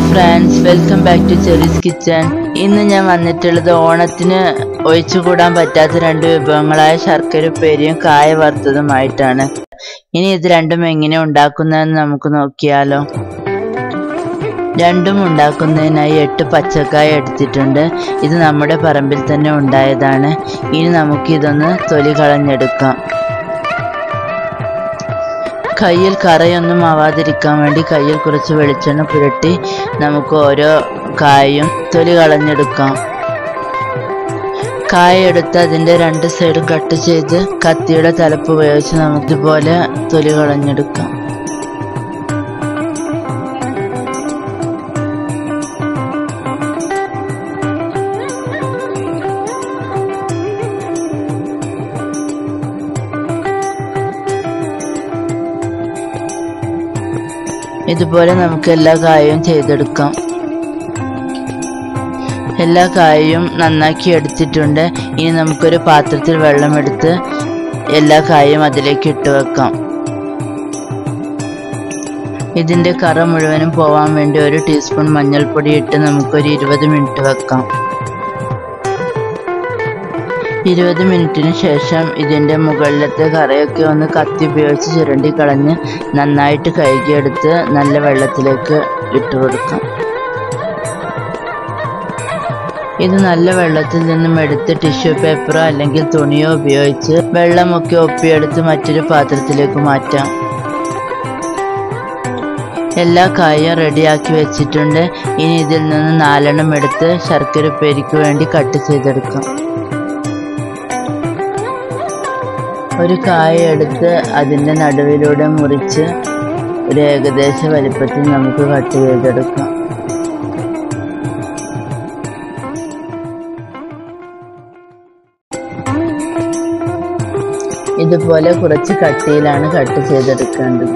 friends welcome back to Cherry's Kitchen ഇന്ന് ഞാൻ വന്നിട്ടുള്ളത് ഓണത്തിന് ഒഴിച്ചുകൂടാൻ പറ്റാത്ത രണ്ട് വിഭവങ്ങളായ ശർക്കര ഉപ്പേരിയും കായ വറുത്തതുമായിട്ടാണ് ഇനി ഇത് രണ്ടും എങ്ങനെ ഉണ്ടാക്കുന്നതെന്ന് നമുക്ക് നോക്കിയാലോ രണ്ടും ഉണ്ടാക്കുന്നതിനായി എട്ട് പച്ചക്കായ എടുത്തിട്ടുണ്ട് ഇത് നമ്മുടെ പറമ്പിൽ തന്നെ ഉണ്ടായതാണ് ഇനി നമുക്ക് ഇതൊന്ന് തൊലി കളഞ്ഞെടുക്കാം കയ്യിൽ കറയൊന്നും ആവാതിരിക്കാൻ വേണ്ടി കയ്യിൽ കുറച്ച് വെളിച്ചെണ്ണ പുരട്ടി നമുക്ക് ഓരോ കായും തൊലി കളഞ്ഞെടുക്കാം കായ എടുത്ത് അതിൻ്റെ രണ്ട് സൈഡും കട്ട് ചെയ്ത് കത്തിയുടെ തലപ്പ് ഉപയോഗിച്ച് നമുക്ക് ഇതുപോലെ തൊലി കളഞ്ഞെടുക്കാം ഇതുപോലെ നമുക്ക് എല്ലാ കായയും ചെയ്തെടുക്കാം എല്ലാ കായയും നന്നാക്കി എടുത്തിട്ടുണ്ട് ഇനി നമുക്കൊരു പാത്രത്തിൽ വെള്ളമെടുത്ത് എല്ലാ കായയും അതിലേക്ക് ഇട്ട് വെക്കാം ഇതിൻ്റെ കറ മുഴുവനും പോവാൻ വേണ്ടി ഒരു ടീസ്പൂൺ മഞ്ഞൾപ്പൊടി ഇട്ട് നമുക്കൊരു ഇരുപത് മിനിറ്റ് വെക്കാം ഇരുപത് മിനിറ്റിന് ശേഷം ഇതിൻ്റെ മുകളിലത്തെ കറയൊക്കെ ഒന്ന് കത്തി ഉപയോഗിച്ച് ചുരണ്ടി കളഞ്ഞ് നന്നായിട്ട് കഴുകിയെടുത്ത് നല്ല വെള്ളത്തിലേക്ക് ഇട്ട് കൊടുക്കാം ഇത് നല്ല വെള്ളത്തിൽ നിന്നും എടുത്ത് ടിഷ്യൂ പേപ്പറോ അല്ലെങ്കിൽ തുണിയോ ഉപയോഗിച്ച് വെള്ളമൊക്കെ ഒപ്പിയെടുത്ത് മറ്റൊരു പാത്രത്തിലേക്ക് മാറ്റാം എല്ലാ കായും റെഡിയാക്കി വെച്ചിട്ടുണ്ട് ഇനി ഇതിൽ നിന്ന് നാലെണ്ണം എടുത്ത് ശർക്കര ഉപ്പേരിക്ക് വേണ്ടി കട്ട് ചെയ്തെടുക്കാം ഒരു കായ എടുത്ത് അതിൻ്റെ നടുവിലൂടെ മുറിച്ച് ഒരു ഏകദേശ വലിപ്പത്തിൽ നമുക്ക് കട്ട് ചെയ്തെടുക്കാം ഇതുപോലെ കുറച്ച് കട്ടിയിലാണ് കട്ട് ചെയ്തെടുക്കേണ്ടത്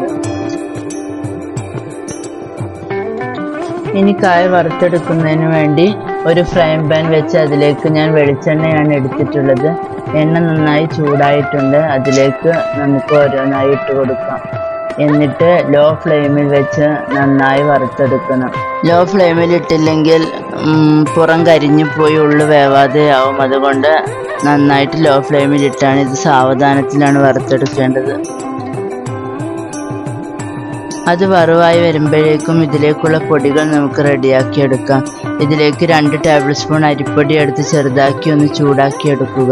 ഇനി കായ വറുത്തെടുക്കുന്നതിന് വേണ്ടി ഒരു ഫ്രൈ പാൻ വെച്ച് അതിലേക്ക് ഞാൻ വെളിച്ചെണ്ണയാണ് എടുത്തിട്ടുള്ളത് എണ്ണ നന്നായി ചൂടായിട്ടുണ്ട് അതിലേക്ക് നമുക്ക് ഓരോന്നായി ഇട്ട് കൊടുക്കാം എന്നിട്ട് ലോ ഫ്ലെയിമിൽ വെച്ച് നന്നായി വറുത്തെടുക്കണം ലോ ഫ്ലെയിമിൽ ഇട്ടില്ലെങ്കിൽ ഉം, പുറം കരിഞ്ഞു പോയി ഉള്ളു വേവാതെ ആവും അതുകൊണ്ട് നന്നായിട്ട് ലോ ഫ്ലെയിമിൽ ഇട്ടാണ് ഇത് സാവധാനത്തിലാണ് വറുത്തെടുക്കേണ്ടത് അത് വറവായി വരുമ്പോഴേക്കും ഇതിലേക്കുള്ള പൊടികൾ നമുക്ക് റെഡിയാക്കി എടുക്കാം ഇതിലേക്ക് രണ്ട് ടേബിൾ സ്പൂൺ അരിപ്പൊടി എടുത്ത് ചെറുതാക്കി ഒന്ന് ചൂടാക്കി എടുക്കുക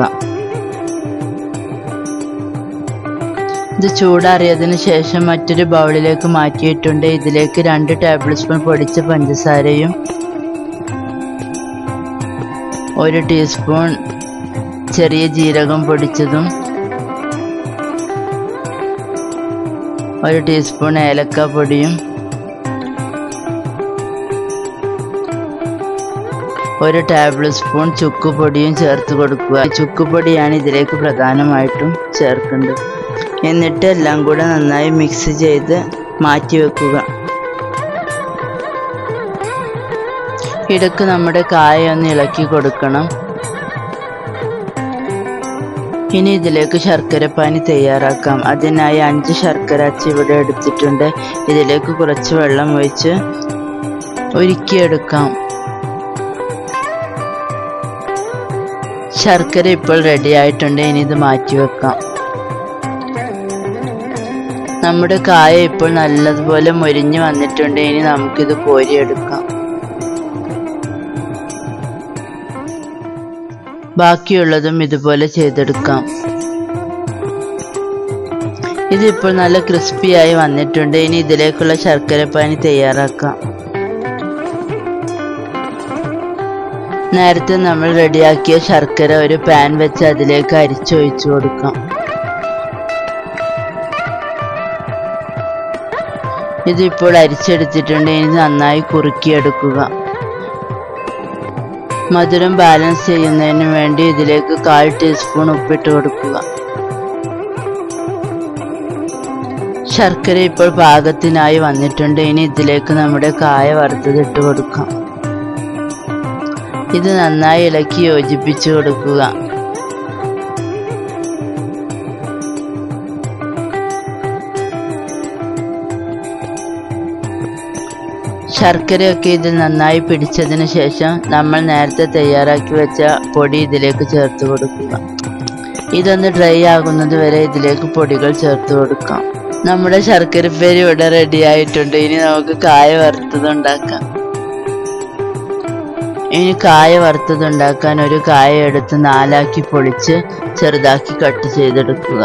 ഇത് ചൂടാറിയതിന് ശേഷം മറ്റൊരു ബൗളിലേക്ക് മാറ്റിയിട്ടുണ്ട് ഇതിലേക്ക് രണ്ട് ടേബിൾ സ്പൂൺ പൊടിച്ച പഞ്ചസാരയും ഒരു ടീസ്പൂൺ ചെറിയ ജീരകം പൊടിച്ചതും ഒരു ടീസ്പൂൺ ഏലക്ക പൊടിയും ഒരു ടേബിൾ സ്പൂൺ ചുക്കുപൊടിയും ചേർത്ത് കൊടുക്കുക ചുക്കുപൊടിയാണ് ഇതിലേക്ക് പ്രധാനമായിട്ടും ചേർക്കേണ്ടത് എന്നിട്ട് എല്ലാം കൂടെ നന്നായി മിക്സ് ചെയ്ത് മാറ്റി വെക്കുക ഇടക്ക് നമ്മുടെ കായ ഒന്ന് ഇളക്കി കൊടുക്കണം ഇനി ഇതിലേക്ക് ശർക്കരപ്പാനി തയ്യാറാക്കാം അതിനായി അഞ്ച് ശർക്കര അച്ച് ഇവിടെ എടുത്തിട്ടുണ്ട് ഇതിലേക്ക് കുറച്ച് വെള്ളം ഒഴിച്ച് ഉരുക്കിയെടുക്കാം ശർക്കര ഇപ്പോൾ റെഡി ആയിട്ടുണ്ട് ഇനി ഇത് മാറ്റി വെക്കാം നമ്മുടെ കായ ഇപ്പോൾ നല്ലതുപോലെ മൊരിഞ്ഞു വന്നിട്ടുണ്ട് ഇനി നമുക്കിത് കോരിയെടുക്കാം ബാക്കിയുള്ളതും ഇതുപോലെ ചെയ്തെടുക്കാം ഇതിപ്പോൾ നല്ല ക്രിസ്പിയായി വന്നിട്ടുണ്ട് ഇനി ഇതിലേക്കുള്ള ശർക്കരപ്പാനി തയ്യാറാക്കാം നേരത്തെ നമ്മൾ റെഡിയാക്കിയ ശർക്കര ഒരു പാൻ വെച്ച് അതിലേക്ക് അരിച്ചൊഴിച്ചു കൊടുക്കാം ഇതിപ്പോൾ അരിച്ചെടുത്തിട്ടുണ്ട് ഇനി നന്നായി കുറുക്കിയെടുക്കുക മധുരം ബാലൻസ് ചെയ്യുന്നതിന് വേണ്ടി ഇതിലേക്ക് കാൽ ടീസ്പൂൺ ഉപ്പിട്ട് കൊടുക്കുക ശർക്കര ഇപ്പോൾ പാകത്തിനായി വന്നിട്ടുണ്ട് ഇനി ഇതിലേക്ക് നമ്മുടെ കായ വറുത്തത് ഇട്ട് കൊടുക്കാം ഇത് നന്നായി ഇളക്കി യോജിപ്പിച്ചു കൊടുക്കുക ശർക്കരയൊക്കെ ഇത് നന്നായി പിടിച്ചതിന് ശേഷം നമ്മൾ നേരത്തെ തയ്യാറാക്കി വെച്ച പൊടി ഇതിലേക്ക് ചേർത്ത് കൊടുക്കുക ഇതൊന്ന് ഡ്രൈ ആകുന്നത് വരെ ഇതിലേക്ക് പൊടികൾ ചേർത്ത് കൊടുക്കാം നമ്മുടെ ശർക്കരപ്പേരി ഇവിടെ റെഡി ആയിട്ടുണ്ട് ഇനി നമുക്ക് കായ വറുത്തത് ഉണ്ടാക്കാം ഇനി കായ വറുത്തത് ഉണ്ടാക്കാൻ ഒരു കായ എടുത്ത് നാലാക്കി പൊളിച്ച് ചെറുതാക്കി കട്ട് ചെയ്തെടുക്കുക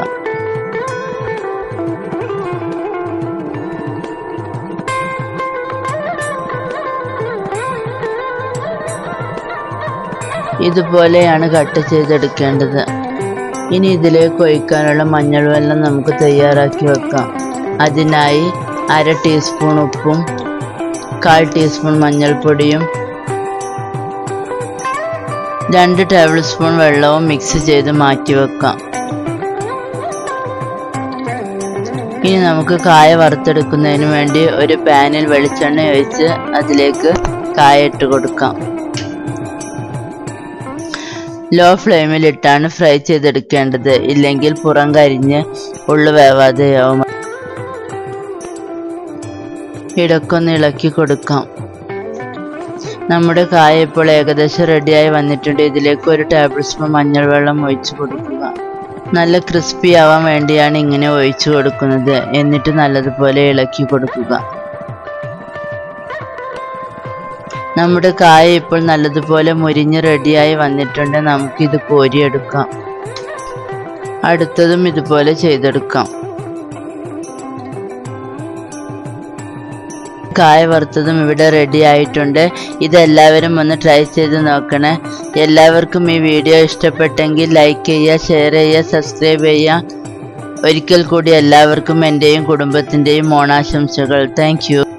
ഇതുപോലെയാണ് കട്ട് ചെയ്തെടുക്കേണ്ടത് ഇനി ഇതിലേക്ക് ഒഴിക്കാനുള്ള മഞ്ഞൾ വെള്ളം നമുക്ക് തയ്യാറാക്കി വെക്കാം അതിനായി അര ടീസ്പൂൺ ഉപ്പും കാൽ ടീസ്പൂൺ മഞ്ഞൾപ്പൊടിയും രണ്ട് ടേബിൾ സ്പൂൺ വെള്ളവും മിക്സ് ചെയ്ത് മാറ്റി വെക്കാം ഇനി നമുക്ക് കായ വറുത്തെടുക്കുന്നതിന് വേണ്ടി ഒരു പാനിൽ വെളിച്ചെണ്ണ ഒഴിച്ച് അതിലേക്ക് കായ ഇട്ട് കൊടുക്കാം ലോ ഫ്ലെയിമിലിട്ടാണ് ഫ്രൈ ചെയ്തെടുക്കേണ്ടത് ഇല്ലെങ്കിൽ പുറം കരിഞ്ഞ് ഉള്ളു വേവാതെയാവും ഇടക്കൊന്ന് ഇളക്കി കൊടുക്കാം നമ്മുടെ കായ ഇപ്പോൾ ഏകദേശം റെഡിയായി വന്നിട്ടുണ്ട് ഇതിലേക്ക് ഒരു ടേബിൾ സ്പൂൺ മഞ്ഞൾ വെള്ളം ഒഴിച്ചു കൊടുക്കുക നല്ല ക്രിസ്പി ആവാൻ വേണ്ടിയാണ് ഇങ്ങനെ ഒഴിച്ചു കൊടുക്കുന്നത് എന്നിട്ട് നല്ലതുപോലെ ഇളക്കി കൊടുക്കുക നമ്മുടെ കായ ഇപ്പോൾ നല്ലതുപോലെ മുരിഞ്ഞ് റെഡിയായി വന്നിട്ടുണ്ട് നമുക്കിത് കോരിയെടുക്കാം അടുത്തതും ഇതുപോലെ ചെയ്തെടുക്കാം കായ വറുത്തതും ഇവിടെ റെഡി ആയിട്ടുണ്ട് ഇതെല്ലാവരും ഒന്ന് ട്രൈ ചെയ്ത് നോക്കണേ എല്ലാവർക്കും ഈ വീഡിയോ ഇഷ്ടപ്പെട്ടെങ്കിൽ ലൈക്ക് ചെയ്യുക ഷെയർ ചെയ്യുക സബ്സ്ക്രൈബ് ചെയ്യുക ഒരിക്കൽ കൂടി എല്ലാവർക്കും എൻ്റെയും കുടുംബത്തിൻ്റെയും ഓണാശംസകൾ താങ്ക്